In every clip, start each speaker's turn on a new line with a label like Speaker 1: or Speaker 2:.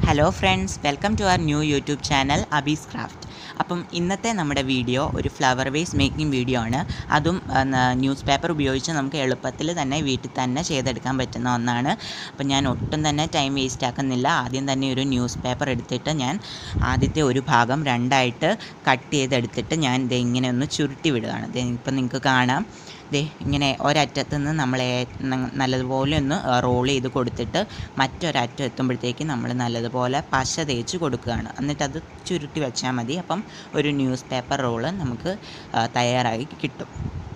Speaker 1: hello friends welcome to our new YouTube channel Abi's craft അപ്പം ഇന്നത്തെ നമ്മുടെ വീഡിയോ ഒരു ഫ്ലവർ വേസ് മേക്കിംഗ് വീഡിയോ ആണ് അതും ന്യൂസ് പേപ്പർ ഉപയോഗിച്ച് നമുക്ക് എളുപ്പത്തിൽ തന്നെ വീട്ടിൽ തന്നെ ചെയ്തെടുക്കാൻ പറ്റുന്ന ഒന്നാണ് അപ്പം ഞാൻ ഒട്ടും തന്നെ ടൈം വേസ്റ്റ് ആക്കുന്നില്ല ആദ്യം തന്നെ ഒരു ന്യൂസ് പേപ്പർ എടുത്തിട്ട് ഞാൻ ആദ്യത്തെ ഒരു ഭാഗം രണ്ടായിട്ട് കട്ട് ചെയ്തെടുത്തിട്ട് ഞാൻ ഇത് ഇങ്ങനെ ഒന്ന് ചുരുട്ടി വിടുകയാണ് ദേ ഇപ്പം നിങ്ങൾക്ക് കാണാം ദേ ഇങ്ങനെ ഒരറ്റത്ത് നിന്ന് നമ്മൾ നല്ലതുപോലെ ഒന്ന് റോൾ ചെയ്ത് കൊടുത്തിട്ട് മറ്റൊരറ്റം എത്തുമ്പോഴത്തേക്ക് നമ്മൾ നല്ലതുപോലെ പശ തേച്ച് കൊടുക്കുകയാണ് എന്നിട്ട് അത് ചുരുട്ടി വെച്ചാൽ മതി അപ്പം ഒരു ന്യൂസ് പേപ്പർ റോള് നമുക്ക് ആ, തയ്യാറായി കിട്ടും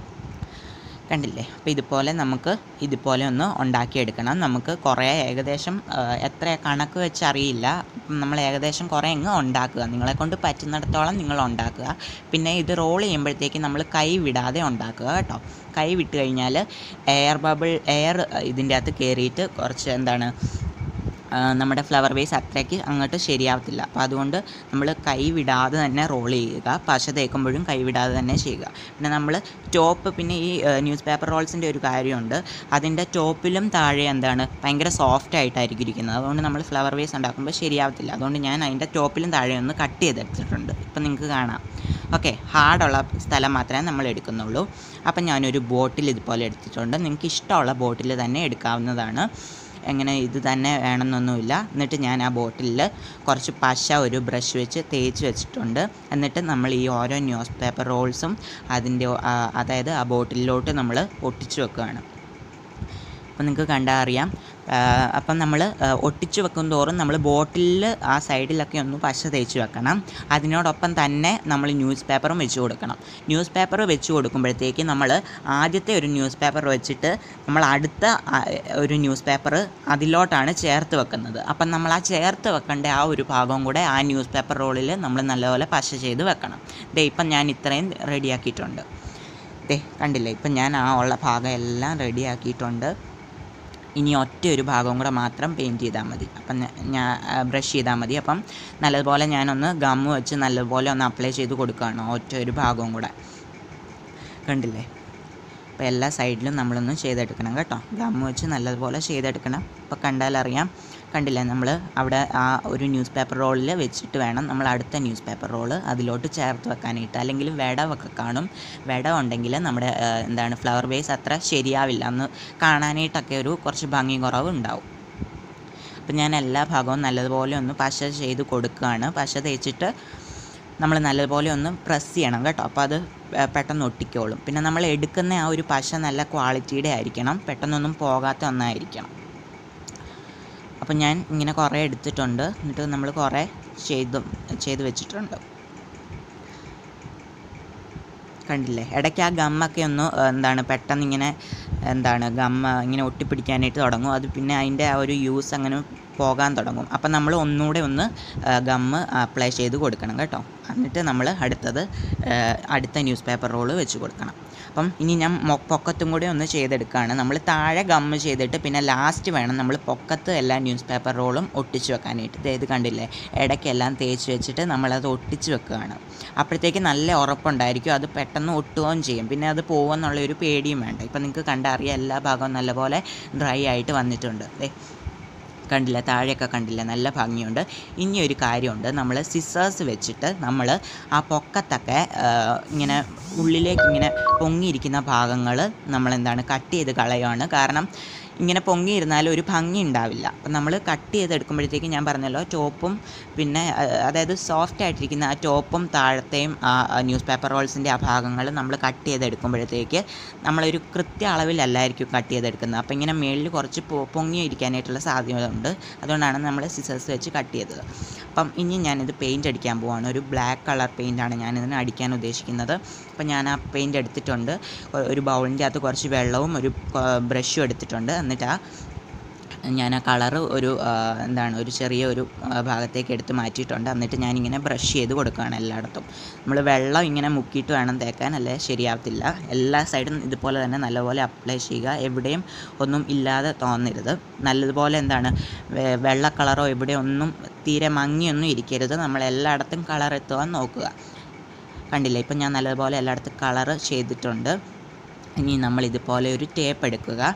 Speaker 1: കണ്ടില്ലേ അപ്പോൾ ഇതുപോലെ നമുക്ക് ഇതുപോലെ ഒന്ന് ഉണ്ടാക്കിയെടുക്കണം നമുക്ക് കുറേ ഏകദേശം ആ, എത്ര കണക്ക് വെച്ച് അറിയില്ല അപ്പം നമ്മൾ ഏകദേശം കുറേ അങ്ങ് ഉണ്ടാക്കുക നിങ്ങളെ കൊണ്ട് പറ്റുന്നിടത്തോളം നിങ്ങൾ ഉണ്ടാക്കുക പിന്നെ ഇത് റോൾ ചെയ്യുമ്പോഴത്തേക്ക് നമ്മൾ കൈ വിടാതെ ഉണ്ടാക്കുക കേട്ടോ കൈ വിട്ട് കഴിഞ്ഞാൽ എയർ ബബിൾ എയർ ഇതിൻ്റെ അകത്ത് കയറിയിട്ട് കുറച്ച് എന്താണ് ആ, നമ്മുടെ ഫ്ലവർ വേസ് അത്രയ്ക്ക് അങ്ങോട്ട് ശരിയാവത്തില്ല അപ്പോൾ അതുകൊണ്ട് നമ്മൾ കൈ വിടാതെ തന്നെ റോൾ ചെയ്യുക പശ തേക്കുമ്പോഴും കൈ വിടാതെ തന്നെ ചെയ്യുക പിന്നെ നമ്മൾ ടോപ്പ് പിന്നെ ഈ ന്യൂസ് പേപ്പർ റോൾസിൻ്റെ ഒരു കാര്യമുണ്ട് അതിൻ്റെ ടോപ്പിലും താഴെ എന്താണ് ഭയങ്കര സോഫ്റ്റ് ആയിട്ടായിരിക്കും ഇരിക്കുന്നത് അതുകൊണ്ട് നമ്മൾ ഫ്ലവർ വേസ് ഉണ്ടാക്കുമ്പോൾ ശരിയാവത്തില്ല അതുകൊണ്ട് ഞാൻ അതിൻ്റെ ടോപ്പിലും താഴെ ഒന്ന് കട്ട് ചെയ്തെടുത്തിട്ടുണ്ട് ഇപ്പം നിങ്ങൾക്ക് കാണാം ഓക്കെ ഹാർഡുള്ള സ്ഥലം മാത്രമേ നമ്മൾ എടുക്കുന്നുള്ളൂ അപ്പം ഞാനൊരു ബോട്ടിൽ ഇതുപോലെ എടുത്തിട്ടുണ്ട് നിങ്ങൾക്ക് ഇഷ്ടമുള്ള ബോട്ടിൽ തന്നെ എടുക്കാവുന്നതാണ് എങ്ങനെ ഇത് തന്നെ വേണമെന്നൊന്നുമില്ല എന്നിട്ട് ഞാൻ ആ ബോട്ടിലിൽ കുറച്ച് പശ ഒരു ബ്രഷ് വെച്ച് തേച്ച് വെച്ചിട്ടുണ്ട് എന്നിട്ട് നമ്മൾ ഈ ഓരോ ന്യൂസ് പേപ്പർ റോൾസും അതിൻ്റെ ആ, അതായത് ആ ബോട്ടിലിലോട്ട് നമ്മൾ ഒട്ടിച്ചു വെക്കുകയാണ് അപ്പം നിങ്ങൾക്ക് കണ്ടാൽ അറിയാം ആ, അപ്പം നമ്മൾ ഒട്ടിച്ച് വെക്കും തോറും നമ്മൾ ബോട്ടിലിൽ ആ സൈഡിലൊക്കെ ഒന്ന് പശ തേച്ച് വെക്കണം അതിനോടൊപ്പം തന്നെ നമ്മൾ ന്യൂസ് പേപ്പറും വെച്ച് കൊടുക്കണം ന്യൂസ് പേപ്പർ വെച്ച് കൊടുക്കുമ്പോഴത്തേക്ക് നമ്മൾ ആദ്യത്തെ ഒരു ന്യൂസ് പേപ്പർ വെച്ചിട്ട് നമ്മൾ അടുത്ത ആ, ഒരു ന്യൂസ് പേപ്പർ അതിലോട്ടാണ് ചേർത്ത് വെക്കുന്നത് അപ്പം നമ്മൾ ആ ചേർത്ത് വെക്കേണ്ട ആ ഒരു ഭാഗവും കൂടെ ആ ന്യൂസ് പേപ്പർ റോളിൽ നമ്മൾ നല്ലപോലെ പശ ചെയ്ത് വെക്കണം ദേ ഇപ്പം ഞാൻ ഇത്രയും റെഡിയാക്കിയിട്ടുണ്ട് ദേ കണ്ടില്ലേ ഇപ്പം ഞാൻ ആ ഉള്ള ഭാഗം എല്ലാം റെഡിയാക്കിയിട്ടുണ്ട് ഇനി ഒറ്റ ഒരു ഭാഗവും കൂടെ മാത്രം പെയിൻറ്റ് ചെയ്താൽ മതി അപ്പം ഞാൻ ബ്രഷ് ചെയ്താൽ മതി അപ്പം നല്ലതുപോലെ ഞാനൊന്ന് ഗമ്മ് വെച്ച് നല്ലതുപോലെ ഒന്ന് അപ്ലൈ ചെയ്ത് കൊടുക്കുകയാണ് ഒറ്റ ഒരു ഭാഗവും കൂടെ കണ്ടില്ലേ അപ്പോൾ എല്ലാ സൈഡിലും നമ്മളൊന്ന് ചെയ്തെടുക്കണം കേട്ടോ ഗമ്മ് വെച്ച് നല്ലതുപോലെ ചെയ്തെടുക്കണം ഇപ്പോൾ കണ്ടാലറിയാം കണ്ടില്ലേ നമ്മൾ അവിടെ ആ ഒരു ന്യൂസ് പേപ്പർ റോളിൽ വെച്ചിട്ട് വേണം നമ്മൾ അടുത്ത ന്യൂസ് പേപ്പർ റോള് അതിലോട്ട് ചേർത്ത് വെക്കാനായിട്ട് അല്ലെങ്കിൽ വിടവൊക്കെ കാണും വിട ഉണ്ടെങ്കിൽ നമ്മുടെ ആ, എന്താണ് ഫ്ലവർ വേസ് അത്ര ശരിയാവില്ല അന്ന് കാണാനായിട്ടൊക്കെ ഒരു കുറച്ച് ഭംഗി കുറവ് ഉണ്ടാവും അപ്പം ഞാൻ എല്ലാ ഭാഗവും നല്ലതുപോലെ ഒന്ന് പശ ചെയ്ത് കൊടുക്കുകയാണ് പശ തേച്ചിട്ട് നമ്മൾ നല്ലതുപോലെ ഒന്ന് പ്രസ് ചെയ്യണം കേട്ടോ അപ്പോൾ അത് ഏ, പെട്ടെന്ന് ഒട്ടിക്കോളും പിന്നെ നമ്മൾ എടുക്കുന്ന ആ ഒരു പശ നല്ല ക്വാളിറ്റിയുടെ ആയിരിക്കണം പെട്ടെന്നൊന്നും പോകാത്ത ഒന്നായിരിക്കണം അപ്പം ഞാൻ ഇങ്ങനെ കുറേ എടുത്തിട്ടുണ്ട് എന്നിട്ട് നമ്മൾ കുറേ ചെയ്തും ചെയ്ത് വെച്ചിട്ടുണ്ട് കണ്ടില്ലേ ഇടയ്ക്ക് ആ ഗമ്മൊക്കെ ഒന്ന് ഏ, എന്താണ് പെട്ടെന്ന് ഇങ്ങനെ എന്താണ് ഗമ്മ ഇങ്ങനെ ഒട്ടിപ്പിടിക്കാനായിട്ട് തുടങ്ങും അത് പിന്നെ അതിൻ്റെ ആ ഒരു യൂസ് അങ്ങനെ പോകാൻ തുടങ്ങും അപ്പം നമ്മൾ ഒന്നുകൂടെ ഒന്ന് ഏ, ഗമ്മ് അപ്ലൈ ചെയ്ത് കൊടുക്കണം കേട്ടോ എന്നിട്ട് നമ്മൾ അടുത്തത് ഏ, അടുത്ത ന്യൂസ് പേപ്പർ റോള് വെച്ച് കൊടുക്കണം അപ്പം ഇനി ഞാൻ മൊ- പൊക്കത്തും കൂടി ഒന്ന് ചെയ്തെടുക്കുകയാണ് നമ്മൾ താഴെ ഗമ്മ് ചെയ്തിട്ട് പിന്നെ ലാസ്റ്റ് വേണം നമ്മൾ പൊക്കത്ത് എല്ലാ ന്യൂസ് പേപ്പർ റോളും ഒട്ടിച്ച് വെക്കാനായിട്ട് ദേ ഇത് കണ്ടില്ലേ ഇടയ്ക്കെല്ലാം തേച്ച് വെച്ചിട്ട് നമ്മളത് ഒട്ടിച്ച് വെക്കുകയാണ് അപ്പോഴത്തേക്ക് നല്ല ഉറപ്പുണ്ടായിരിക്കും അത് പെട്ടെന്ന് ഒട്ടുകയും ചെയ്യും പിന്നെ അത് പോകുമെന്നുള്ള ഒരു പേടിയും വേണ്ട ഇപ്പം നിങ്ങൾക്ക് കണ്ടറിയാം എല്ലാ ഭാഗവും നല്ലപോലെ ഡ്രൈ ആയിട്ട് വന്നിട്ടുണ്ട് ദേ കണ്ടില്ല താഴെയൊക്കെ കണ്ടില്ല നല്ല ഭംഗിയുണ്ട് ഇനി ഒരു കാര്യമുണ്ട് നമ്മൾ സിസേഴ്സ് വെച്ചിട്ട് നമ്മൾ ആ പൊക്കത്തൊക്കെ ആ, ഇങ്ങനെ ഉള്ളിലേക്ക് ഇങ്ങനെ പൊങ്ങിയിരിക്കുന്ന ഭാഗങ്ങൾ നമ്മൾ എന്താണ് കട്ട് ചെയ്ത് കളയുകയാണ് കാരണം ഇങ്ങനെ പൊങ്ങിയിരുന്നാൽ ഒരു ഭംഗി ഉണ്ടാവില്ല അപ്പം നമ്മൾ കട്ട് ചെയ്തെടുക്കുമ്പോഴത്തേക്ക് ഞാൻ പറഞ്ഞല്ലോ ടോപ്പും പിന്നെ ആ, അതായത് സോഫ്റ്റ് ആയിട്ടിരിക്കുന്ന ആ ടോപ്പും താഴത്തെയും ആ ന്യൂസ് പേപ്പർ റോൾസിൻ്റെ ആ ഭാഗങ്ങൾ നമ്മൾ കട്ട് ചെയ്തെടുക്കുമ്പോഴത്തേക്ക് നമ്മളൊരു കൃത്യ അളവിലല്ലായിരിക്കും കട്ട് ചെയ്തെടുക്കുന്നത് അപ്പോൾ ഇങ്ങനെ മേളിൽ കുറച്ച് പൊ- പൊങ്ങിയിരിക്കാനായിട്ടുള്ള സാധ്യത ഉണ്ട് അതുകൊണ്ടാണ് നമ്മൾ സിസേഴ്സ് വെച്ച് കട്ട് ചെയ്തത് അപ്പം ഇനി ഞാനിത് പെയിൻറ്റ് അടിക്കാൻ പോവാണ് ഒരു ബ്ലാക്ക് കളർ പെയിൻ്റാണ് ഞാനിതിന് അടിക്കാൻ ഉദ്ദേശിക്കുന്നത് അപ്പം ഞാൻ ആ പെയിൻറ്റ് എടുത്തിട്ടുണ്ട് ഒ- ഒരു ബൗളിൻ്റെ അകത്ത് കുറച്ച് വെള്ളവും ഒരു ബ്രഷും എടുത്തിട്ടുണ്ട് എന്നിട്ട് ആ ഞാൻ ആ കളറ് ഒരു ആ, എന്താണ് ഒരു ചെറിയ ഒരു ആ, ഭാഗത്തേക്ക് എടുത്ത് മാറ്റിയിട്ടുണ്ട് എന്നിട്ട് ഞാനിങ്ങനെ ബ്രഷ് ചെയ്ത് കൊടുക്കുകയാണ് എല്ലായിടത്തും നമ്മൾ വെള്ളം ഇങ്ങനെ മുക്കിയിട്ട് വേണം തേക്കാൻ അല്ലേ ശരിയാവത്തില്ല എല്ലാ സൈഡും ഇതുപോലെ തന്നെ നല്ലപോലെ അപ്ലൈ ചെയ്യുക എവിടെയും ഒന്നും ഇല്ലാതെ തോന്നരുത് നല്ലതുപോലെ എന്താണ് വെ- വെള്ള കളറോ എവിടെ ഒന്നും തീരെ മങ്ങിയൊന്നും ഇരിക്കരുത് നമ്മൾ എല്ലായിടത്തും കളർ എത്തുവാൻ നോക്കുക കണ്ടില്ലേ ഇപ്പം ഞാൻ നല്ലതുപോലെ എല്ലായിടത്തും കളറ് ചെയ്തിട്ടുണ്ട് ഇനി നമ്മൾ ഇതുപോലെ ഒരു ടേപ്പ് എടുക്കുക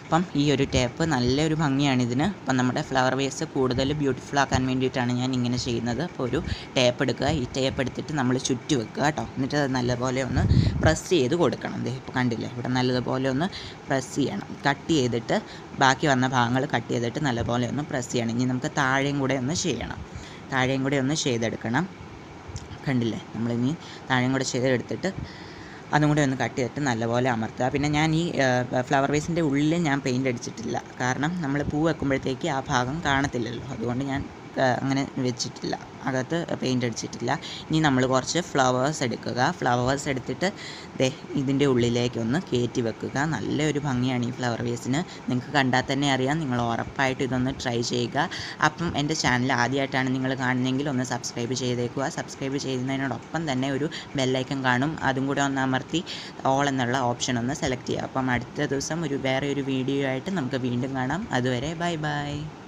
Speaker 1: അപ്പം ഈ ഒരു ടേപ്പ് നല്ലൊരു ഭംഗിയാണ് ഇതിന് അപ്പം നമ്മുടെ ഫ്ലവർ വേസ് കൂടുതൽ ബ്യൂട്ടിഫുൾ ആക്കാൻ വേണ്ടിയിട്ടാണ് ഞാൻ ഇങ്ങനെ ചെയ്യുന്നത് അപ്പോൾ ഒരു ടേപ്പ് എടുക്കുക ഈ ടേപ്പ് എടുത്തിട്ട് നമ്മൾ ചുറ്റി വെക്കുക കേട്ടോ എന്നിട്ട് അത് നല്ലപോലെ ഒന്ന് പ്രസ് ചെയ്ത് കൊടുക്കണം ദേ ഇപ്പോൾ കണ്ടില്ലേ ഇവിടെ നല്ലതുപോലെ ഒന്ന് പ്രസ് ചെയ്യണം കട്ട് ചെയ്തിട്ട് ബാക്കി വന്ന ഭാഗങ്ങൾ കട്ട് ചെയ്തിട്ട് നല്ലപോലെ ഒന്ന് പ്രസ് ചെയ്യണം ഇനി നമുക്ക് താഴെയും കൂടെ ഒന്ന് ചെയ്യണം താഴെയും കൂടെ ഒന്ന് ചെയ്തെടുക്കണം കണ്ടില്ലേ നമ്മളിനി താഴെയും കൂടെ ചെയ്തെടുത്തിട്ട് അതും കൂടെ ഒന്ന് കട്ട് ചെയ്തിട്ട് നല്ലപോലെ അമർത്തുക പിന്നെ ഞാൻ ഈ ഫ്ലവർ വേസിൻ്റെ ഉള്ളിൽ ഞാൻ പെയിൻ്റ് അടിച്ചിട്ടില്ല കാരണം നമ്മൾ പൂ വെക്കുമ്പോഴത്തേക്ക് ആ ഭാഗം കാണത്തില്ലല്ലോ അതുകൊണ്ട് ഞാൻ ആ, അങ്ങനെ വെച്ചിട്ടില്ല അകത്ത് പെയിൻ്റ് അടിച്ചിട്ടില്ല ഇനി നമ്മൾ കുറച്ച് ഫ്ലവേഴ്സ് എടുക്കുക ഫ്ലവേഴ്സ് എടുത്തിട്ട് ദേ ഇതിൻ്റെ ഉള്ളിലേക്ക് ഒന്ന് കയറ്റി വെക്കുക നല്ലൊരു ഭംഗിയാണ് ഈ ഫ്ലവർ വേസിന് നിങ്ങൾക്ക് കണ്ടാൽ തന്നെ അറിയാം നിങ്ങൾ ഉറപ്പായിട്ട് ഇതൊന്ന് ട്രൈ ചെയ്യുക അപ്പം എൻ്റെ ചാനൽ ആദ്യമായിട്ടാണ് നിങ്ങൾ കാണുന്നതെങ്കിൽ ഒന്ന് സബ്സ്ക്രൈബ് ചെയ്തേക്കുക സബ്സ്ക്രൈബ് ചെയ്യുന്നതിനോടൊപ്പം തന്നെ ഒരു ബെല്ലൈക്കൺ കാണും അതും കൂടെ ഒന്ന് അമർത്തി ഓൾ എന്നുള്ള ഓപ്ഷൻ ഒന്ന് സെലക്ട് ചെയ്യുക അപ്പം അടുത്ത ദിവസം ഒരു വേറെ ഒരു വീഡിയോ ആയിട്ട് നമുക്ക് വീണ്ടും കാണാം അതുവരെ ബൈ ബൈ